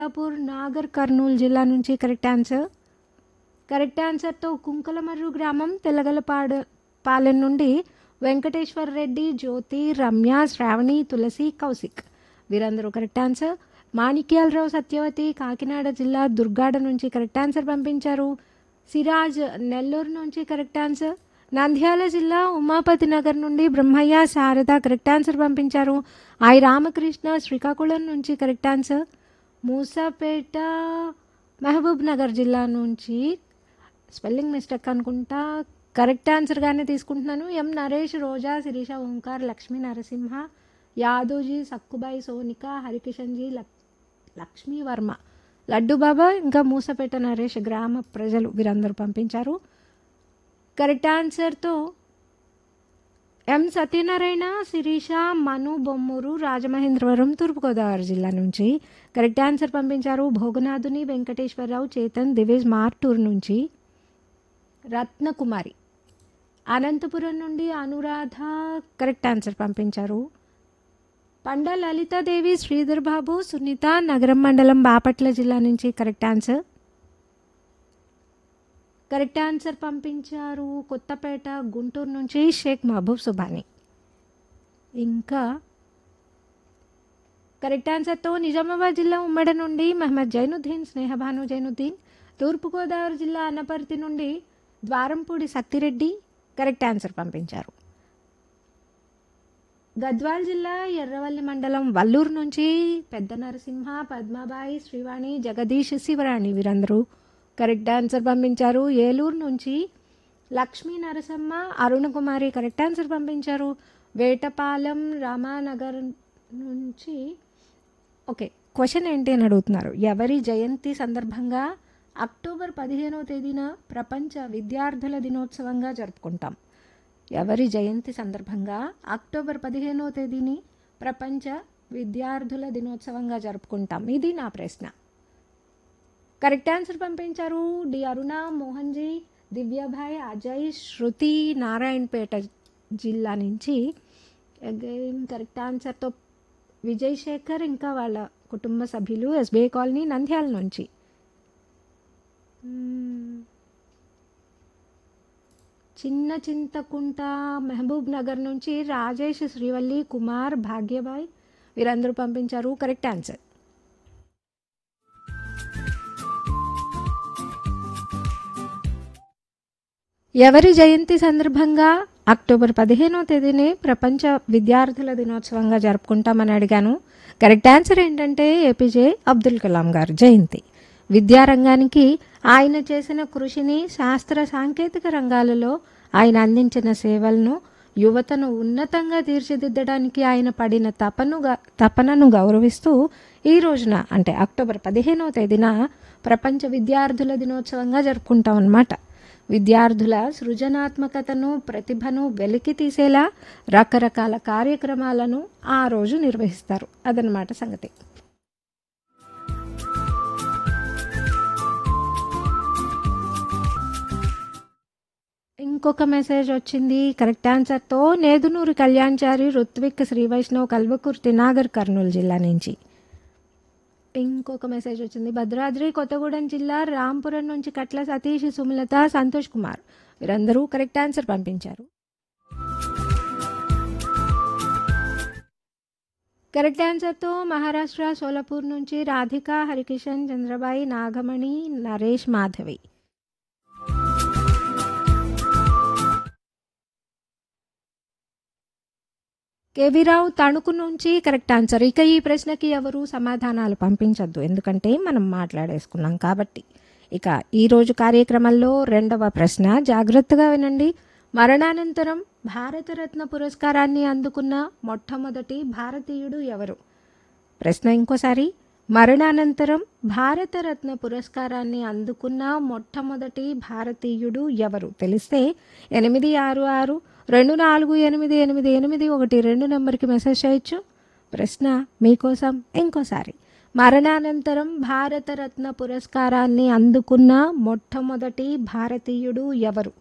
కొల్లాపూర్ నాగర్ కర్నూలు జిల్లా నుంచి correct answer correct ఆన్సర్తో కుంకలమర్రు గ్రామం తెలగలపాడు పాలెం నుండి వెంకటేశ్వర రెడ్డి జ్యోతి రమ్య శ్రావణి తులసి కౌశిక్ వీరందరూ కరెక్ట్ ఆన్సర్ మాణిక్యాలరావు సత్యవతి కాకినాడ జిల్లా దుర్గాడ నుంచి కరెక్ట్ ఆన్సర్ పంపించారు సిరాజ్ నెల్లూరు నుంచి కరెక్ట్ ఆన్సర్ నంద్యాల జిల్లా ఉమాపతి నగర్ నుండి బ్రహ్మయ్య శారద కరెక్ట్ ఆన్సర్ పంపించారు ఐ రామకృష్ణ శ్రీకాకుళం నుంచి కరెక్ట్ ఆన్సర్ మూసాపేట మహబూబ్ నగర్ జిల్లా నుంచి స్పెల్లింగ్ మిస్టేక్ అనుకుంటా కరెక్ట్ ఆన్సర్గానే తీసుకుంటున్నాను ఎం నరేష్ రోజా శిరీష ఓంకార్ లక్ష్మీ నరసింహ యాదవ్జీ సక్కుబాయి సోనిక హరికిషన్జీ లక్ లక్ష్మీ వర్మ లడ్డు బాబా ఇంకా మూసపేట నరేష్ గ్రామ ప్రజలు వీరందరూ పంపించారు కరెక్ట్ ఆన్సర్తో ఎం సత్యనారాయణ శిరీష మను బొమ్మూరు రాజమహేంద్రవరం తూర్పుగోదావరి జిల్లా నుంచి కరెక్ట్ ఆన్సర్ పంపించారు భోగనాథుని వెంకటేశ్వరరావు చేతన్ దివేజ్ మార్టూర్ నుంచి రత్నకుమారి అనంతపురం నుండి అనురాధ కరెక్ట్ ఆన్సర్ పంపించారు పండ లలితాదేవి శ్రీధర్ బాబు సునీత నగరం మండలం బాపట్ల జిల్లా నుంచి కరెక్ట్ ఆన్సర్ కరెక్ట్ ఆన్సర్ పంపించారు కొత్తపేట గుంటూరు నుంచి షేక్ మహబూబ్ సుబాని ఇంకా కరెక్ట్ ఆన్సర్తో నిజామాబాద్ జిల్లా ఉమ్మడి నుండి మహమ్మద్ జైనుద్దీన్ స్నేహభాను జైనుద్దీన్ తూర్పుగోదావరి జిల్లా అన్నపర్తి నుండి ద్వారంపూడి సత్తిరెడ్డి కరెక్ట్ ఆన్సర్ పంపించారు గద్వాల్ జిల్లా ఎర్రవల్లి మండలం వల్లూరు నుంచి పెద్ద నరసింహ పద్మాబాయి శ్రీవాణి జగదీష్ శివరాణి వీరందరూ కరెక్ట్ ఆన్సర్ పంపించారు ఏలూరు నుంచి లక్ష్మీ నరసమ్మ అరుణకుమారి కరెక్ట్ ఆన్సర్ పంపించారు వేటపాలెం రామానగర్ నుంచి ఓకే క్వశ్చన్ ఏంటి అని అడుగుతున్నారు ఎవరి జయంతి సందర్భంగా అక్టోబర్ పదిహేనవ తేదీన ప్రపంచ విద్యార్థుల దినోత్సవంగా జరుపుకుంటాం ఎవరి జయంతి సందర్భంగా అక్టోబర్ పదిహేనవ తేదీని ప్రపంచ విద్యార్థుల దినోత్సవంగా జరుపుకుంటాం ఇది నా ప్రశ్న కరెక్ట్ ఆన్సర్ పంపించారు డి అరుణ మోహన్జీ దివ్యభాయ్ అజయ్ శృతి నారాయణపేట జిల్లా నుంచి అగైన్ కరెక్ట్ ఆన్సర్తో విజయ్ శేఖర్ ఇంకా వాళ్ళ కుటుంబ సభ్యులు ఎస్బీఐ కాలనీ నంద్యాల నుంచి చిన్న చింతకుంట మహబూబ్ నగర్ నుంచి రాజేష్ శ్రీవల్లి కుమార్ భాగ్యబాయ్ వీరందరూ పంపించారు కరెక్ట్ ఆన్సర్ ఎవరి జయంతి సందర్భంగా అక్టోబర్ పదిహేనో తేదీని ప్రపంచ విద్యార్థుల దినోత్సవంగా జరుపుకుంటామని అడిగాను కరెక్ట్ ఆన్సర్ ఏంటంటే ఏపీజే అబ్దుల్ కలాం గారు జయంతి విద్యారంగానికి ఆయన చేసిన కృషిని శాస్త్ర సాంకేతిక రంగాలలో ఆయన అందించిన సేవలను యువతను ఉన్నతంగా తీర్చిదిద్దడానికి ఆయన పడిన తపను తపనను గౌరవిస్తూ ఈ రోజున అంటే అక్టోబర్ పదిహేనవ తేదీన ప్రపంచ విద్యార్థుల దినోత్సవంగా జరుపుకుంటాం అన్నమాట విద్యార్థుల సృజనాత్మకతను ప్రతిభను వెలికి తీసేలా రకరకాల కార్యక్రమాలను ఆ రోజు నిర్వహిస్తారు అదనమాట సంగతి ఇంకొక మెసేజ్ వచ్చింది కరెక్ట్ ఆన్సర్తో నేదునూరి కళ్యాణ్చారి రుత్విక్ శ్రీ వైష్ణవ్ కల్వకుర్తి నాగర్ కర్నూలు జిల్లా నుంచి ఇంకొక మెసేజ్ వచ్చింది భద్రాద్రి కొత్తగూడెం జిల్లా రాంపురం నుంచి కట్ల సతీష్ సుమలత సంతోష్ కుమార్ వీరందరూ కరెక్ట్ ఆన్సర్ పంపించారు కరెక్ట్ ఆన్సర్తో మహారాష్ట్ర సోలాపూర్ నుంచి రాధిక హరికిషన్ చంద్రబాయి నాగమణి నరేష్ మాధవి కేవీరావు తణుకు నుంచి కరెక్ట్ ఆన్సర్ ఇక ఈ ప్రశ్నకి ఎవరు సమాధానాలు పంపించద్దు ఎందుకంటే మనం మాట్లాడేసుకున్నాం కాబట్టి ఇక ఈరోజు కార్యక్రమంలో రెండవ ప్రశ్న జాగ్రత్తగా వినండి మరణానంతరం భారతరత్న పురస్కారాన్ని అందుకున్న మొట్టమొదటి భారతీయుడు ఎవరు ప్రశ్న ఇంకోసారి మరణానంతరం భారతరత్న పురస్కారాన్ని అందుకున్న మొట్టమొదటి భారతీయుడు ఎవరు తెలిస్తే ఎనిమిది ఆరు ఆరు రెండు నాలుగు ఎనిమిది ఎనిమిది ఎనిమిది ఒకటి రెండు నెంబర్కి మెసేజ్ చేయొచ్చు ప్రశ్న మీకోసం ఇంకోసారి మరణానంతరం భారతరత్న పురస్కారాన్ని అందుకున్న మొట్టమొదటి భారతీయుడు ఎవరు